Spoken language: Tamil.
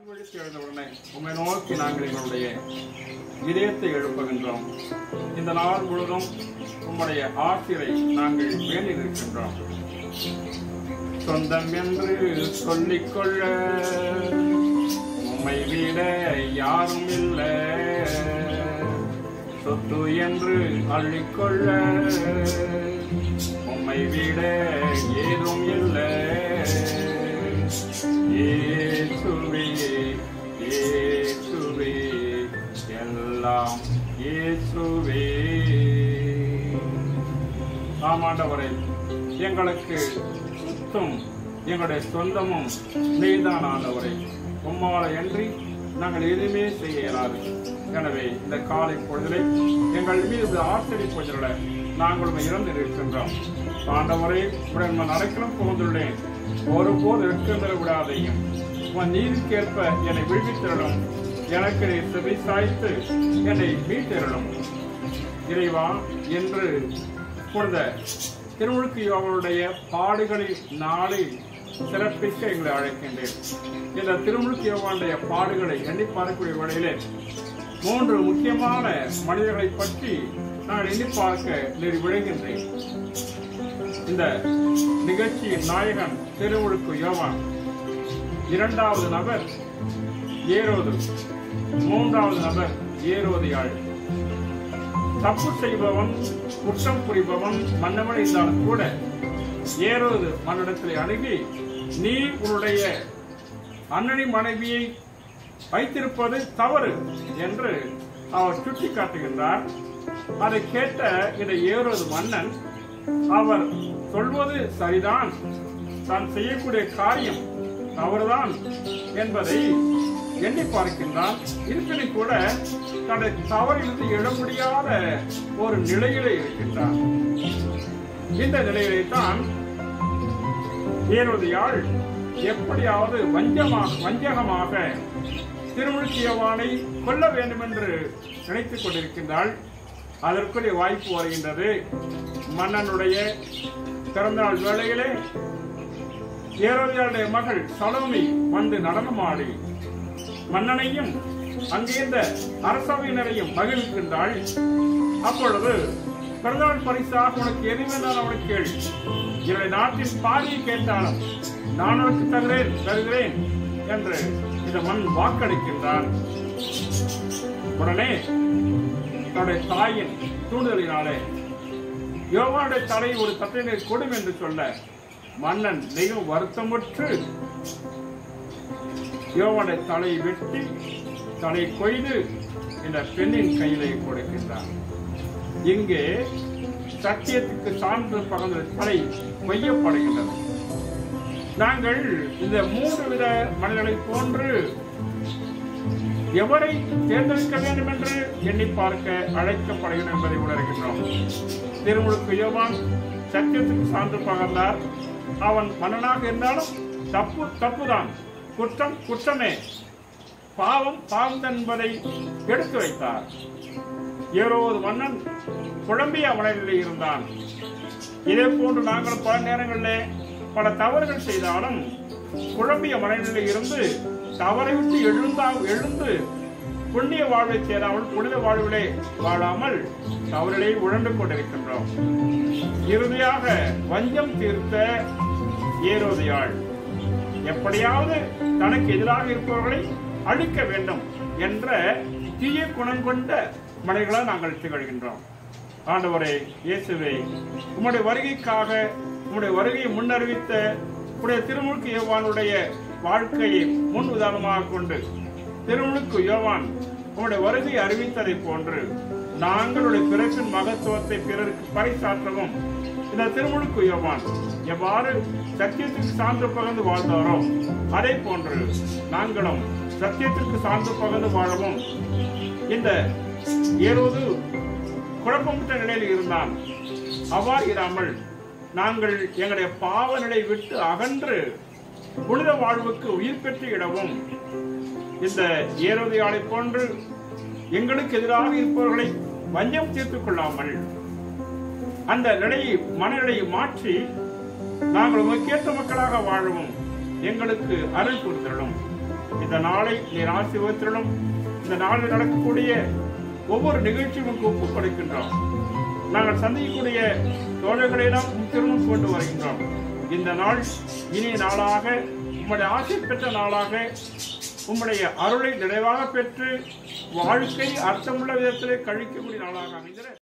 விழித்து எழுந்தவுடனே உம்மை நோக்கி நாங்கள் எங்களுடைய இதயத்தை எழுப்புகின்றோம் இந்த நாள் முழுதும் உம்முடைய ஆசிரை நாங்கள் வேண்டி நிற்கின்றோம் சொந்தம் என்று சொல்லிக்கொள்ள உம்மை விட யாரும் இல்லை சொத்து என்று அள்ளிக்கொள்ள உம்மை விட ஏதும் இல்லை இயேசுவே இயேசுவே எல்லாம் இயேசுவே ஆமாண்டவரே எங்களுக்கு சுத்தம் எங்களுடைய சொந்தமும் நீதான் ஆண்டவரே உம்மால அன்றி நாங்கள் எதுவுமே செய்ய இயலாது எனவே இந்த காலை பொழுதிலே எங்கள் மீது ஆசிரியப்பதில் நாங்கள் இறந்து இருக்கின்றோம் ஆண்டவரே உடன் நான் அடைக்கலம் புகுந்துள்ளேன் ஒருபோது இருக்கின்ற விடாதையும் உன் நீதிக்கேற்ப என்னை விடுவித்திரளும் எனக்கு நீ செவி சாய்த்து என்னை மீட்டிரளும் இறைவா என்று புனித திருமுழுக்கு யோகனுடைய பாடுகளில் நாளில் சிறப்பிக்க எங்களை அழைக்கின்றேன் இந்த திருமுழுக்கு யோகானுடைய பாடுகளை எண்ணி பார்க்கக்கூடிய வழியிலே மூன்று முக்கியமான மனிதர்களை பற்றி நான் எண்ணி பார்க்க நெறி விழுகின்றேன் இந்த நிகழ்ச்சியின் நாயகன் திருமுழுக்கு யோவான் இரண்டாவது நபர் ஏரோது மூன்றாவது நபர் ஏரோதியாள் தப்பு செய்பவன் குற்றம் புரிபவன் மன்னவன் இருந்தாலும் கூட ஏரோது மன்னிடத்தில் அணுகி நீ உன்னுடைய அண்ணனின் மனைவியை வைத்திருப்பது தவறு என்று அவர் சுட்டி காட்டுகின்றார் அதை கேட்ட இந்த ஏரோது மன்னன் அவர் சொல்வது சரிதான் தான் செய்யக்கூடிய காரியம் தவறுதான் என்பதை எண்ணி பார்க்கின்றான் இருப்பினும் கூட தன்னை தவறிலிருந்து எழ முடியாத ஒரு நிலையிலே இருக்கின்றான் இந்த நிலையிலே தான் ஏரோதியாள் எப்படியாவது வஞ்சமாக வஞ்சகமாக திருமுழுக்கியவானை கொல்ல வேண்டும் என்று நினைத்துக் கொண்டிருக்கின்றாள் அதற்குரிய வாய்ப்பு வருகின்றது மன்னனுடைய பிறந்தநாள் வேளையிலே ஏரோதியாளுடைய மகள் சலோமி வந்து நடனமாடி மன்னனையும் அங்கிருந்த அரசவையினரையும் மகிழ்கின்றாள் அப்பொழுது பிறந்தநாள் பரிசாக உனக்கு எது வேண்டாலும் அவனுக்கு கேள் என்னுடைய நாட்டின் பாதியை கேட்டாலும் நான் உனக்கு தருகிறேன் தருகிறேன் என்று இந்த மண் வாக்களிக்கின்றான் உடனே தன்னுடைய தாயின் தூண்டுதலினாலே யோவானுடைய தலை ஒரு தட்டையினை கொடும் என்று சொல்ல மன்னன் மிகவும் வருத்தமுற்று யோவானுடைய தலையை வெட்டி தலை கொய்து இந்த பெண்ணின் கையிலே கொடுக்கின்றான் இங்கே சத்தியத்துக்கு சான்று பகந்த தலை கொய்யப்படுகின்றது நாங்கள் இந்த மூன்று வித மனிதர்களை போன்று எவரை தேர்ந்தெடுக்க வேண்டும் என்று எண்ணி பார்க்க அழைக்கப்படுகிறோம் என்பதை உணர்கின்றோம் திருமுழுக்கு யோவான் சத்தியத்துக்கு சான்று பகர்ந்தார் அவன் மன்னனாக இருந்தாலும் தப்பு தப்புதான் குற்றம் குற்றமே பாவம் பாவம் என்பதை எடுத்து வைத்தார் ஏரோது மன்னன் குழம்பிய மனநிலை இருந்தான் இதே போன்று நாங்கள் பல நேரங்களிலே பல தவறுகள் செய்தாலும் குழம்பிய மனநிலை இருந்து தவறை விட்டு எழுந்தா எழுந்து புண்ணிய வாழ்வை சேராமல் புனித வாழ்விலே வாழாமல் தவறிலே உழண்டு கொண்டிருக்கின்றோம் இறுதியாக வஞ்சம் தீர்த்த ஏரோதியாள் எப்படியாவது தனக்கு எதிராக இருப்பவர்களை அழிக்க வேண்டும் என்ற தீய குணம் கொண்ட மனிதர்களாக நாங்கள் திகழ்கின்றோம் ஆண்டவரே இயேசுவே உம்முடைய வருகைக்காக உம்முடைய வருகையை முன்னறிவித்த உடைய திருமுழுக்கு யோவானுடைய வாழ்க்கையை முன் உதாரணமாக கொண்டு திருமுழுக்கு யோவான் உம்முடைய வருகையை அறிவித்ததை போன்று நாங்களுடைய பிறப்பின் மகத்துவத்தை பிறருக்கு பறைசாற்றவும் இந்த திருமுழுக்கு யோவான் எவ்வாறு சத்தியத்துக்கு சான்று பகர்ந்து வாழ்ந்தாரோ அதே போன்று நாங்களும் சத்தியத்திற்கு சான்று பகர்ந்து வாழவும் இந்த ஏரோது குழப்பமுற்ற நிலையில் இருந்தான் அவ்வாறு இராமல் நாங்கள் எங்களுடைய பாவ நிலை விட்டு அகன்று புனித வாழ்வுக்கு உயிர் பெற்று இடவும் இந்த ஏரோதியாளை போன்று எங்களுக்கு எதிராக இருப்பவர்களை வஞ்சம் தீர்த்துக் கொள்ளாமல் அந்த நிலையை மனநிலையை மாற்றி நாங்கள் உமக்கேற்ற மக்களாக வாழவும் எங்களுக்கு அருள் கொடுத்திடலும் இந்த நாளை நீர் ஆசீர்வதித்திரணும் இந்த நாளில் நடக்கக்கூடிய ஒவ்வொரு நிகழ்ச்சியும் உமக்கு ஒப்புக் கொடுக்கின்றோம் நாங்கள் சந்திக்கக்கூடிய தோழர்களிடம் திருமணம் கொண்டு வருகின்றோம் இந்த நாள் இனிய நாளாக உம்முடைய ஆசை பெற்ற நாளாக உம்முடைய அருளை நிறைவாக பெற்று வாழ்க்கை அர்த்தமுள்ள விதத்திலே கழிக்கக்கூடிய நாளாக அமைந்திட